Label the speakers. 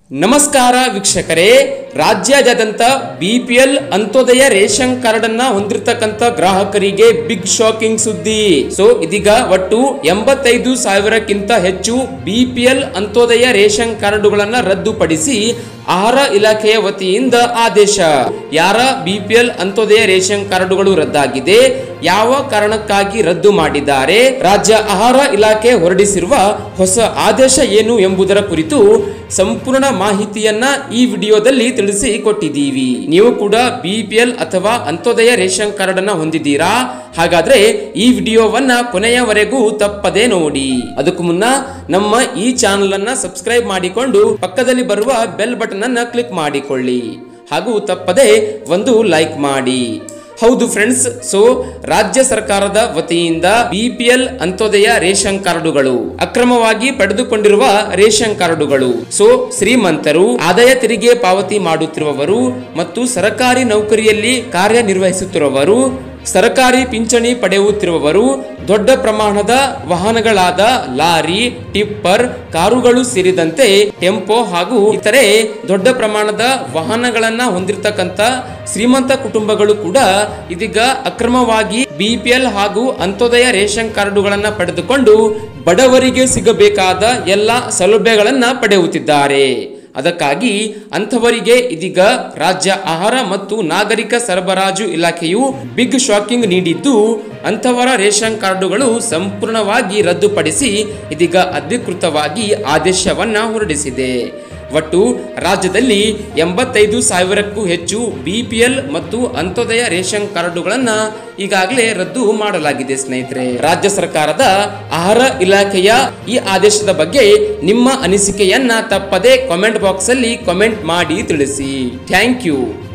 Speaker 1: ನಮಸ್ಕಾರ ವೀಕ್ಷಕರೇ ರಾಜ್ಯಾದ್ಯಂತ ಬಿಪಿಎಲ್ ಅಂತ್ಯೋದಯ ರೇಷನ್ ಕಾರ್ಡ್ ಅನ್ನ ಹೊಂದಿರತಕ್ಕಂತ ಗ್ರಾಹಕರಿಗೆ ಬಿಗ್ ಶಾಕಿಂಗ್ ಸುದ್ದಿ ಸೊ ಇದೀಗ ಒಟ್ಟು ಎಂಬತ್ತೈದು ಸಾವಿರಕ್ಕಿಂತ ಹೆಚ್ಚು ಬಿಪಿಎಲ್ ಅಂತ್ಯೋದಯ ರೇಷನ್ ಕಾರ್ಡುಗಳನ್ನ ರದ್ದುಪಡಿಸಿ ಆಹಾರ ಇಲಾಖೆಯ ವತಿಯಿಂದ ಆದೇಶ ಯಾರ ಬಿಪಿಎಲ್ ಅಂತ್ಯೋದಯ ರೇಷನ್ ಕಾರ್ಡುಗಳು ರದ್ದಾಗಿದೆ ಯಾವ ಕಾರಣಕ್ಕಾಗಿ ರದ್ದು ಮಾಡಿದ್ದಾರೆ ರಾಜ್ಯ ಆಹಾರ ಇಲಾಖೆ ಹೊರಡಿಸಿರುವ ಹೊಸ ಆದೇಶ ಏನು ಎಂಬುದರ ಕುರಿತು ಸಂಪೂರ್ಣ ಮಾಹಿತಿಯನ್ನ ಈ ವಿಡಿಯೋದಲ್ಲಿ ತಿಳಿಸಿ ಕೊಟ್ಟಿದ್ದೀವಿ ನೀವು ಕೂಡ ಬಿಪಿಎಲ್ ಅಥವಾ ಅಂತ್ಯೋದಯ ರೇಷನ್ ಕಾರ್ಡ್ ಅನ್ನ ಹೊಂದಿದ್ದೀರಾ ಹಾಗಾದ್ರೆ ಈ ವಿಡಿಯೋವನ್ನ ಕೊನೆಯವರೆಗೂ ತಪ್ಪದೆ ನೋಡಿ ಅದಕ್ಕೂ ಮುನ್ನ ನಮ್ಮ ಈ ಚಾನಲ್ ಅನ್ನ ಸಬ್ಸ್ಕ್ರೈಬ್ ಮಾಡಿಕೊಂಡು ಪಕ್ಕದಲ್ಲಿ ಬರುವ ಬೆಲ್ ಬಟನ್ ಅನ್ನ ಕ್ಲಿಕ್ ಮಾಡಿಕೊಳ್ಳಿ ಹಾಗೂ ತಪ್ಪದೆ ಒಂದು ಲೈಕ್ ಮಾಡಿ ಹೌದು ಫ್ರೆಂಡ್ಸ್ ಸೊ ರಾಜ್ಯ ಸರ್ಕಾರದ ವತಿಯಿಂದ ಬಿಪಿಎಲ್ ಅಂತ್ಯೋದಯ ರೇಷನ್ ಕಾರ್ಡುಗಳು ಅಕ್ರಮವಾಗಿ ಪಡೆದುಕೊಂಡಿರುವ ರೇಷನ್ ಕಾರ್ಡುಗಳು ಸೊ ಶ್ರೀಮಂತರು ಆದಾಯ ತೆರಿಗೆ ಪಾವತಿ ಮಾಡುತ್ತಿರುವವರು ಮತ್ತು ಸರ್ಕಾರಿ ನೌಕರಿಯಲ್ಲಿ ಕಾರ್ಯನಿರ್ವಹಿಸುತ್ತಿರುವವರು ಸರ್ಕಾರಿ ಪಿಂಚಣಿ ಪಡೆಯುತ್ತಿರುವವರು ದೊಡ್ಡ ಪ್ರಮಾಣದ ವಾಹನಗಳಾದ ಲಾರಿ ಟಿಪ್ಪರ್ ಕಾರುಗಳು ಸೇರಿದಂತೆ ಟೆಂಪೋ ಹಾಗೂ ಇತರೆ ದೊಡ್ಡ ಪ್ರಮಾಣದ ವಾಹನಗಳನ್ನ ಹೊಂದಿರತಕ್ಕಂತ ಶ್ರೀಮಂತ ಕುಟುಂಬಗಳು ಕೂಡ ಇದೀಗ ಅಕ್ರಮವಾಗಿ ಬಿಪಿಎಲ್ ಹಾಗೂ ಅಂತ್ಯೋದಯ ರೇಷನ್ ಕಾರ್ಡುಗಳನ್ನ ಪಡೆದುಕೊಂಡು ಬಡವರಿಗೆ ಸಿಗಬೇಕಾದ ಎಲ್ಲ ಸೌಲಭ್ಯಗಳನ್ನ ಪಡೆಯುತ್ತಿದ್ದಾರೆ ಅದಕ್ಕಾಗಿ ಅಂಥವರಿಗೆ ಇದೀಗ ರಾಜ್ಯ ಆಹಾರ ಮತ್ತು ನಾಗರಿಕ ಸರಬರಾಜು ಇಲಾಖೆಯು ಬಿಗ್ ಶಾಕಿಂಗ್ ನೀಡಿದ್ದು ಅಂಥವರ ರೇಷನ್ ಕಾರ್ಡುಗಳು ಸಂಪೂರ್ಣವಾಗಿ ರದ್ದುಪಡಿಸಿ ಇದೀಗ ಅಧಿಕೃತವಾಗಿ ಆದೇಶವನ್ನ ಹೊರಡಿಸಿದೆ ಒಟ್ಟು ರಾಜ್ಯದಲ್ಲಿ ಎಂಬತ್ತೈದು ಸಾವಿರಕ್ಕೂ ಹೆಚ್ಚು ಬಿಪಿಎಲ್ ಮತ್ತು ಅಂತ್ಯೋದಯ ರೇಷನ್ ಕಾರ್ಡುಗಳನ್ನ ಈಗಾಗಲೇ ರದ್ದು ಮಾಡಲಾಗಿದೆ ಸ್ನೇಹಿತರೆ ರಾಜ್ಯ ಸರ್ಕಾರದ ಆಹಾರ ಇಲಾಖೆಯ ಈ ಆದೇಶದ ಬಗ್ಗೆ ನಿಮ್ಮ ಅನಿಸಿಕೆಯನ್ನ ತಪ್ಪದೆ ಕಾಮೆಂಟ್ ಬಾಕ್ಸ್ ಅಲ್ಲಿ ಕಾಮೆಂಟ್ ಮಾಡಿ ತಿಳಿಸಿ ಥ್ಯಾಂಕ್ ಯು